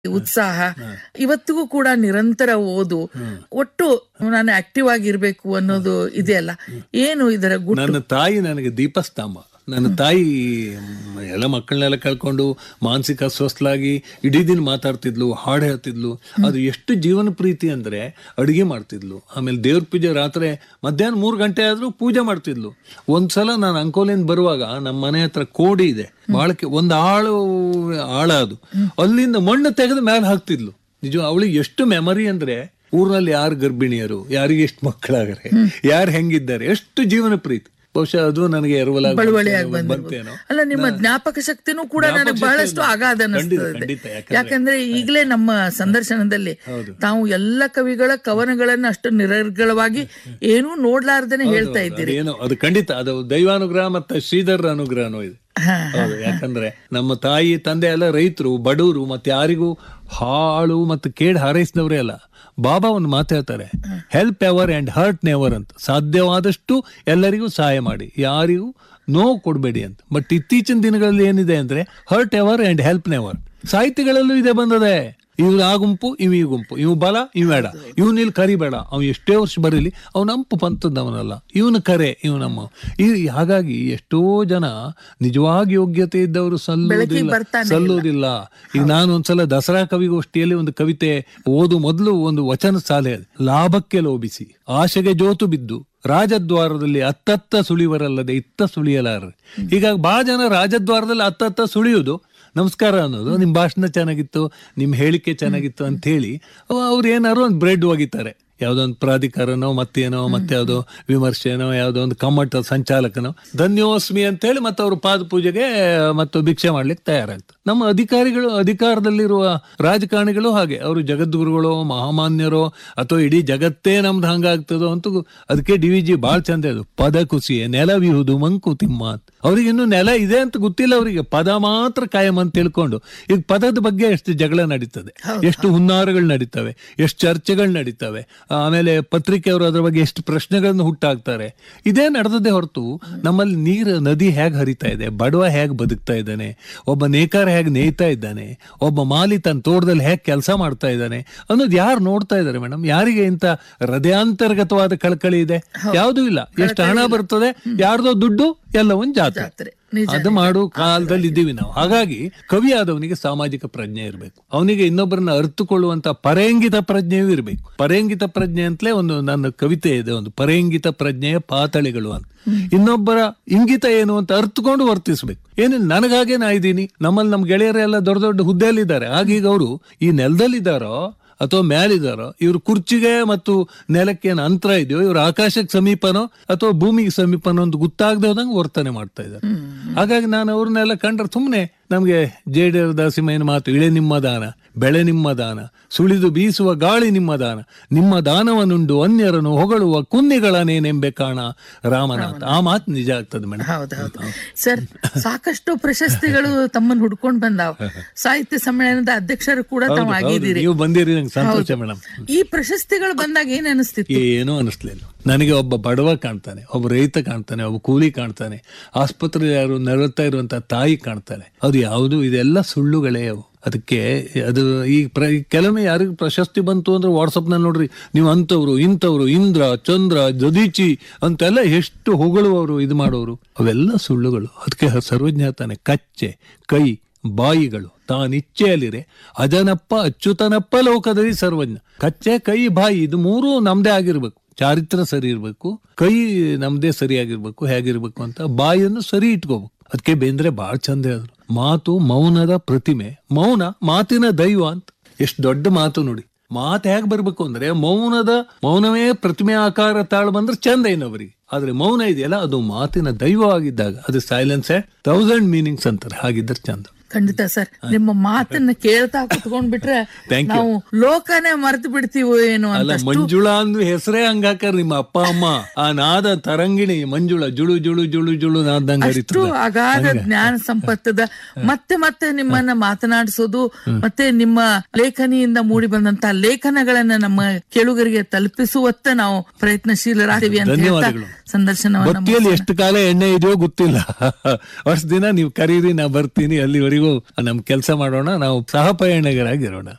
ಉತ್ಸಾಹ ಇವತ್ತಿಗೂ ಕೂಡ ನಿರಂತರ ಓದು ಒಟ್ಟು ನಾನು ಆಕ್ಟಿವ್ ಆಗಿರ್ಬೇಕು ಅನ್ನೋದು ಇದೆಯಲ್ಲ ಏನು ಇದರ ಗುಟ್ಟು ನನ್ನ ತಾಯಿ ನನಗೆ ದೀಪಸ್ತಂಭ ನನ್ನ ತಾಯಿ ಮ್, ಎಲ್ಲ ಮಕ್ಕಳನ್ನೆಲ್ಲ ಕಳ್ಕೊಂಡು ಮಾನಸಿಕ ಅಸ್ವಸ್ಥಲಾಗಿ ಇಡೀ ದಿನ ಮಾತಾಡ್ತಿದ್ಲು ಹಾಡು ಹೇಳ್ತಿದ್ಲು ಅದು ಎಷ್ಟು ಜೀವನ ಪ್ರೀತಿ ಅಂದ್ರೆ ಅಡುಗೆ ಮಾಡ್ತಿದ್ಲು ಆಮೇಲೆ ದೇವ್ರ ಪೂಜೆ ರಾತ್ರಿ ಮಧ್ಯಾಹ್ನ ಮೂರು ಗಂಟೆ ಆದ್ರೂ ಪೂಜೆ ಮಾಡ್ತಿದ್ಲು ಒಂದ್ಸಲ ನಾನು ಅಂಕೋಲಿಂದ ಬರುವಾಗ ನಮ್ಮ ಮನೆ ಹತ್ರ ಕೋಡಿ ಇದೆ ಬಾಳಕೆ ಒಂದು ಆಳು ಆಳ ಅದು ಅಲ್ಲಿಂದ ಮಣ್ಣು ತೆಗೆದು ಮೇಲೆ ಹಾಕ್ತಿದ್ಲು ನಿಜ ಅವಳಿಗೆ ಎಷ್ಟು ಮೆಮರಿ ಅಂದ್ರೆ ಊರಿನಲ್ಲಿ ಯಾರು ಗರ್ಭಿಣಿಯರು ಯಾರಿಗೆ ಎಷ್ಟು ಮಕ್ಕಳಾಗರೆ ಯಾರು ಹೆಂಗಿದ್ದಾರೆ ಎಷ್ಟು ಜೀವನ ಪ್ರೀತಿ ಬಹುಶಃ ಅದು ನನಗೆ ಎರವಲಾಗಿ ಬಳುವಳಿಯಾಗಿ ಬಂತೇನೋ. ಬಂದಿರ್ಬೋದು ಅಲ್ಲ ನಿಮ್ಮ ಜ್ಞಾಪಕ ಶಕ್ತಿನೂ ಕೂಡ ಜ್ಞಾಪಕ ನನಗೆ ಶಕ್ತಿ ಬಹಳಷ್ಟು ಇದೆ. ಅಗಾಧ ಖಂಡಿತ, ಅನ್ನಿಸ್ತದೆ ಖಂಡಿತ. ಯಾಕಂದ್ರೆ- ಯಾಕಂದ್ರೆ ಈಗಲೇ ನಮ್ಮ ಸಂದರ್ಶನದಲ್ಲಿ ತಾವು ಎಲ್ಲ ಕವಿಗಳ ಕವನಗಳನ್ನ ಅಷ್ಟು ನಿರರ್ಗಳವಾಗಿ ಏನೂ ನೋಡ್ಲಾರ್ದೇನೆ ಹೇಳ್ತಾ ಇದ್ದೀರಿ ಏನೋ ಅದು ಖಂಡಿತ ಅದು ದೈವಾನುಗ್ರಹ ಮತ್ತೆ ಶ್ರೀಧರ ಅನುಗ್ರಹನೂ ಇದೆ ಹಾ, ಹೌದು ಯಾಕಂದ್ರೆ ನಮ್ಮ ತಾಯಿ ತಂದೆ ಎಲ್ಲ ರೈತರು ಬಡವರು ಮತ್ತೆ ಯಾರಿಗೂ ಹಾಳು ಮತ್ತು ಕೇಡ್ ಹಾರೈಸಿದವರೇ ಅಲ್ಲ ಬಾಬಾ ಒಂದು ಮಾತು ಹೇಳ್ತಾರೆ help ever and hurt never ಅಂತ ಸಾಧ್ಯವಾದಷ್ಟು ಎಲ್ಲರಿಗೂ ಸಹಾಯ ಮಾಡಿ ಯಾರಿಗೂ ನೋವು ಕೊಡಬೇಡಿ ಅಂತ ಬಟ್ ಇತ್ತೀಚಿನ ದಿನಗಳಲ್ಲಿ ಏನಿದೆ ಅಂದ್ರೆ hurt ever and help never ಸಾಹಿತ್ಯಗಳಲ್ಲೂ ಇದೆ ಬಂದದೆ ಇವ್ರು ಆ ಗುಂಪು ಇವ್ ಈ ಗುಂಪು ಇವ್ ಬಲ ಇವ್ ಬೇಡ ಇವ್ನ ಇಲ್ಲಿ ಕರಿಬೇಡ ಅವ್ ಎಷ್ಟೇ ವರ್ಷ ಬರೀಲಿ ಅವ್ ನಂಪು ಪಂಥದವನಲ್ಲ ಇವನು ಕರೆ ಇವ್ ನಮ್ಮ ಈ ಹಾಗಾಗಿ ಎಷ್ಟೋ ಜನ ನಿಜವಾಗಿ ಯೋಗ್ಯತೆ ಇದ್ದವರು ಸಲ್ಲುವುದಿಲ್ಲ ಬರ್ತಾನೆ ಸಲ್ಲುವುದಿಲ್ಲ ಈಗ ನಾನು ಒಂದ್ಸಲ ದಸರಾ ಕವಿಗೋಷ್ಠಿಯಲ್ಲಿ ಒಂದು ಕವಿತೆ ಓದು ಮೊದಲು ಒಂದು ವಚನ ಸಾಲೆ ಅದು. ಲಾಭಕ್ಕೆ ಲೋಭಿಸಿ ಆಶೆಗೆ ಜೋತು ಬಿದ್ದು ರಾಜದ್ವಾರದಲ್ಲಿ ಅತ್ತತ್ತ ಸುಳಿವರಲ್ಲದೆ ಇತ್ತ ಸುಳಿಯಲಾರರು ಹೀಗಾಗಿ ಬಹಳ ಜನ ರಾಜದ್ವಾರದಲ್ಲಿ ಅತ್ತತ್ತ ಸುಳಿಯುವುದು ನಮಸ್ಕಾರ ಅನ್ನೋದು ನಿಮ್ ಭಾಷಣ ಚೆನ್ನಾಗಿತ್ತು ನಿಮ್ ಹೇಳಿಕೆ ಚೆನ್ನಾಗಿತ್ತು ಅಂತ ಹೇಳಿ ಅವ್ರು ಏನಾರು ಒಂದು ಬ್ರೆಡ್ ಒಗಿತಾರೆ ಯಾವ್ದೋ ಒಂದು ಪ್ರಾಧಿಕಾರನೋ ಮತ್ತೇನೋ ಮತ್ತೆ ಯಾವ್ದೋ ವಿಮರ್ಶೆನೋ ಯಾವ್ದೋ ಒಂದು ಕಮ್ಮಟ ಸಂಚಾಲಕನೋ ಧನ್ಯೋಸ್ಮಿ ಅಂತ ಹೇಳಿ ಮತ್ತೆ ಅವರು ಪಾದ ಪೂಜೆಗೆ ಮತ್ತು ಭಿಕ್ಷೆ ಮಾಡ್ಲಿಕ್ಕೆ ತಯಾರಾಗ್ತಾರೆ ನಮ್ಮ ಅಧಿಕಾರಿಗಳು ಅಧಿಕಾರದಲ್ಲಿರುವ ರಾಜಕಾರಣಿಗಳು ಹಾಗೆ ಅವರು ಜಗದ್ಗುರುಗಳು ಮಹಾಮಾನ್ಯರೋ ಅಥವಾ ಇಡೀ ಜಗತ್ತೇ ನಮ್ದು ಹಂಗಾಗ್ತದೋ ಅಂತೂ ಅದಕ್ಕೆ ಡಿ ವಿ ಜಿ ಬಾಳ್ ಚಂದ ಅದು ಪದ ಕುಸಿಯೆ ನೆಲವಿಹುದು ಮಂಕುತಿಮ್ಮ ಅಂತ ಅವ್ರಿಗೆ ಇನ್ನು ನೆಲ ಇದೆ ಅಂತ ಗೊತ್ತಿಲ್ಲ ಅವರಿಗೆ ಪದ ಮಾತ್ರ ಕಾಯಂ ಅಂತ ತಿಳ್ಕೊಂಡು ಈಗ ಪದದ ಬಗ್ಗೆ ಎಷ್ಟು ಜಗಳ ನಡೀತದೆ ಎಷ್ಟು ಹುನ್ನಾರಗಳು ನಡೀತವೆ ಎಷ್ಟು ಚರ್ಚೆಗಳು ನಡೀತವೆ ಆಮೇಲೆ ಪತ್ರಿಕೆಯವರು ಅದ್ರ ಬಗ್ಗೆ ಎಷ್ಟು ಪ್ರಶ್ನೆಗಳನ್ನು ಹುಟ್ಟಾಕ್ತಾರೆ ಇದೇ ನಡೆದದೆ ಹೊರತು ನಮ್ಮಲ್ಲಿ ನೀರು ನದಿ ಹೇಗೆ ಹರಿತಾ ಇದೆ ಬಡವ ಹೇಗೆ ಬದುಕ್ತಾ ಇದ್ದಾನೆ ಒಬ್ಬ ನೇಕಾರ ಹೇಗೆ ನೇಯ್ತಾ ಇದ್ದಾನೆ ಒಬ್ಬ ಮಾಲಿ ತನ್ನ ತೋಟದಲ್ಲಿ ಹೇಗೆ ಕೆಲಸ ಮಾಡ್ತಾ ಇದ್ದಾನೆ ಅನ್ನೋದು ಯಾರು ನೋಡ್ತಾ ಇದ್ದಾರೆ ಮೇಡಮ್ ಯಾರಿಗೆ ಇಂಥ ಹೃದಯಾಂತರ್ಗತವಾದ ಕಳಕಳಿ ಇದೆ ಯಾವುದೂ ಇಲ್ಲ ಎಷ್ಟು ಹಣ ಬರ್ತದೆ ಯಾರ್ದೋ ದುಡ್ಡು ಎಲ್ಲವೊಂದು ಜಾತ್ರೆ ಜಾತ್ರೆ ನಿಜ ಅದು ಮಾಡು ಕಾಲದಲ್ಲಿ ಇದ್ದೀವಿ ನಾವು ಹಾಗಾಗಿ ಕವಿ ಆದವನಿಗೆ ಸಾಮಾಜಿಕ ಪ್ರಜ್ಞೆ ಇರಬೇಕು ಅವನಿಗೆ ಇನ್ನೊಬ್ಬರನ್ನ ಅರ್ಥಕೊಳ್ಳುವಂತ ಪರೇಂಗಿತ ಪ್ರಜ್ಞೆಯೂ ಇರಬೇಕು ಪರೇಂಗಿತ ಪ್ರಜ್ಞೆ ಅಂತಲೇ ಒಂದು ನನ್ನ ಕವಿತೆ ಇದೆ ಒಂದು ಪರೇಂಗಿತ ಪ್ರಜ್ಞೆಯ ಪಾತಳಿಗಳು ಅಂತ ಇನ್ನೊಬ್ಬರ ಇಂಗಿತ ಏನು ಅಂತ ಅರ್ಥಕೊಂಡು ವರ್ತಿಸ್ಬೇಕು ಏನಿಲ್ಲ ನನಗಾಗೆ ನಾ ಇದ್ದೀನಿ ನಮ್ಮಲ್ಲಿ ನಮ್ಮ ಗೆಳೆಯರೆಲ್ಲ ದೊಡ್ಡ ದೊಡ್ಡ ಹುದ್ದೆಯಲ್ಲಿದ್ದಾರೆ ಆಗೀಗ ಅವರು ಈ ನೆಲದಲ್ಲಿದ್ದಾರೋ ಅಥವಾ ಮೇಲಿದಾರೋ ಇವ್ರ ಕುರ್ಚಿಗೆ ಮತ್ತು ನೆಲಕ್ಕೆ ಏನು ಅಂತರ ಇದೆಯೋ ಇವ್ರ ಆಕಾಶಕ್ಕೆ ಸಮೀಪನೋ ಅಥವಾ ಭೂಮಿಗೆ ಸಮೀಪನೋ ಅಂತ ಗೊತ್ತಾಗದೆ ಹೋದಂಗೆ ವರ್ತನೆ ಮಾಡ್ತಾ ಇದ್ದಾರೆ ಹಾಗಾಗಿ ನಾನು ಅವ್ರನ್ನೆಲ್ಲ ಕಂಡ್ರೆ ಸುಮ್ಮನೆ ನಮಗೆ ಜೇಡಿಯರ್ ದಾಸಿಮಯ್ಯನ ಮಾತು ಇಳೆ ನಿಮ್ಮ ದಾನ ಬೆಳೆ ನಿಮ್ಮ ದಾನ ಸುಳಿದು ಬೀಸುವ ಗಾಳಿ ನಿಮ್ಮ ದಾನ ನಿಮ್ಮ ದಾನವನ್ನುಂಡು ಅನ್ಯರನ್ನು ಹೊಗಳುವ ಕುನ್ನಿಗಳನೇನೆಂಬೆ ಕಾಣ ರಾಮನಾಥ ಆ ಮಾತು ನಿಜ ಆಗ್ತದೆ ಮೇಡಮ್ ಹೌದೌದು ಸರ್ ಸಾಕಷ್ಟು ಪ್ರಶಸ್ತಿಗಳು ತಮ್ಮನ್ನು ಹುಡ್ಕೊಂಡ್ ಬಂದಾವ ಸಾಹಿತ್ಯ ಸಮ್ಮೇಳನದ ಅಧ್ಯಕ್ಷರು ಕೂಡ ತಾವು ಆಗಿದ್ದೀರಿ ನೀವು ಬಂದಿರಿ ನಂಗೆ ಸಂತೋಷ ಮೇಡಮ್ ಈ ಪ್ರಶಸ್ತಿಗಳು ಬಂದಾಗ ಏನ್ ಅನಿಸ್ತಿತ್ತು ಏನೂ ಅನಿಸ್ಲಿಲ್ಲ ನನಗೆ ಒಬ್ಬ ಬಡವ ಕಾಣ್ತಾನೆ ಒಬ್ಬ ರೈತ ಕಾಣ್ತಾನೆ ಒಬ್ಬ ಕೂಲಿ ಕಾಣ್ತಾನೆ ಆಸ್ಪತ್ರೆ ಯಾರು ನರಳ್ತಾ ಇರುವಂತ ತಾಯಿ ಕಾಣ್ತಾಳೆ ಅದು ಯಾವುದು ಇದೆಲ್ಲ ಸುಳ್ಳುಗಳೇ ಅವು ಅದಕ್ಕೆ ಅದು ಈ ಪ್ರ ಕೆಲವೊಮ್ಮೆ ಯಾರಿಗೂ ಪ್ರಶಸ್ತಿ ಬಂತು ಅಂದ್ರೆ ವಾಟ್ಸಪ್ನಲ್ಲಿ ನೋಡ್ರಿ ನೀವು ಅಂಥವ್ರು ಇಂಥವ್ರು ಇಂದ್ರ ಚಂದ್ರ ದದೀಚಿ ಅಂತೆಲ್ಲ ಎಷ್ಟು ಹೊಗಳುವವರು ಇದು ಮಾಡೋರು ಅವೆಲ್ಲ ಸುಳ್ಳುಗಳು ಅದಕ್ಕೆ ಸರ್ವಜ್ಞ ಹೇಳ್ತಾನೆ ಕಚ್ಚೆ ಕೈ ಬಾಯಿಗಳು ತಾನಿಚ್ಛೆಯಲ್ಲಿರೆ ಅಜನಪ್ಪ ಅಚ್ಯುತನಪ್ಪ ಲೋಕದಲ್ಲಿ ಸರ್ವಜ್ಞ ಕಚ್ಚೆ ಕೈ ಬಾಯಿ ಇದು ಮೂರೂ ನಮ್ದೇ ಆಗಿರ್ಬೇಕು ಚಾರಿತ್ರ ಸರಿ ಇರ್ಬೇಕು ಕೈ ನಮ್ದೇ ಸರಿಯಾಗಿರ್ಬೇಕು ಹೇಗಿರ್ಬೇಕು ಅಂತ ಬಾಯಿಯನ್ನು ಸರಿ ಇಟ್ಕೋಬೇಕು ಅದಕ್ಕೆ ಬೇಂದ್ರೆ ಬಹಳ ಚಂದ ಹೇಳಿದ್ರು ಮಾತು ಮೌನದ ಪ್ರತಿಮೆ ಮೌನ ಮಾತಿನ ದೈವ ಅಂತ ಎಷ್ಟು ದೊಡ್ಡ ಮಾತು ನೋಡಿ ಮಾತು ಹೇಗೆ ಬರ್ಬೇಕು ಅಂದ್ರೆ ಮೌನದ ಮೌನವೇ ಪ್ರತಿಮೆ ಆಕಾರ ತಾಳು ಬಂದ್ರೆ ಚಂದ ಇನ್ನೊಬ್ಬರಿಗೆ ಆದ್ರೆ ಮೌನ ಇದೆಯಲ್ಲ ಅದು ಮಾತಿನ ದೈವ ಆಗಿದ್ದಾಗ ಅದು ಸೈಲೆನ್ಸ್ ತೌಸಂಡ್ ಮೀನಿಂಗ್ಸ್ ಅಂತಾರೆ ಹಾಗಿದ್ರೆ ಚಂದ ಖಂಡಿತ ಸರ್ ನಿಮ್ಮ ಮಾತನ್ನ ಕೇಳ್ತಾ ಕುತ್ಕೊಂಡ್ ಬಿಟ್ರೆ Thank you. ನಾವು ಲೋಕನೇ ಮರೆತು ಬಿಡ್ತೀವೋ ಏನೋ ಅಲ್ಲ ಅಂತ ಮಂಜುಳಾ ಅಂದ್ರೆ ಹೆಸರೇ ಹಂಗಾಕರ್ ನಿಮ್ಮ ಅಪ್ಪ ಅಮ್ಮ ಆ ನಾದ ತರಂಗಿಣಿ ಮಂಜುಳ ಜುಳು ಜುಳು ಜುಳು ಜುಳು ನಾದಂಗ ಅಷ್ಟು ಅಗಾಧ ಜ್ಞಾನ ಸಂಪತ್ತದ ಮತ್ತೆ ಮತ್ತೆ ನಿಮ್ಮನ್ನ ಮಾತನಾಡಿಸೋದು ಮತ್ತೆ ನಿಮ್ಮ ಲೇಖನಿಯಿಂದ ಮೂಡಿ ಬಂದಂತ ಲೇಖನಗಳನ್ನ ನಮ್ಮ ಕೇಳುಗರಿಗೆ ತಲುಪಿಸುವತ್ತ ನಾವು ಪ್ರಯತ್ನಶೀಲರಾಗ್ತೀವಿ ಅಂತ ಹೇಳ್ತಾ ಧನ್ಯವಾದಗಳು. ಸಂದರ್ಶನವನ್ನ ಬತ್ತಿಯಲ್ಲಿ ಎಷ್ಟು ಕಾಲ ಎಣ್ಣೆ ಇದೆಯೋ ಗೊತ್ತಿಲ್ಲ ವರ್ಷ ದಿನ ನೀವು ಕರೀರಿ ನಾ ಬರ್ತೀನಿ ಅಲ್ಲಿವರೆಗೂ ನಮ್ ಕೆಲಸ ಮಾಡೋಣ ನಾವು ಸಹ ಪಯಣಿಗರಾಗಿರೋಣ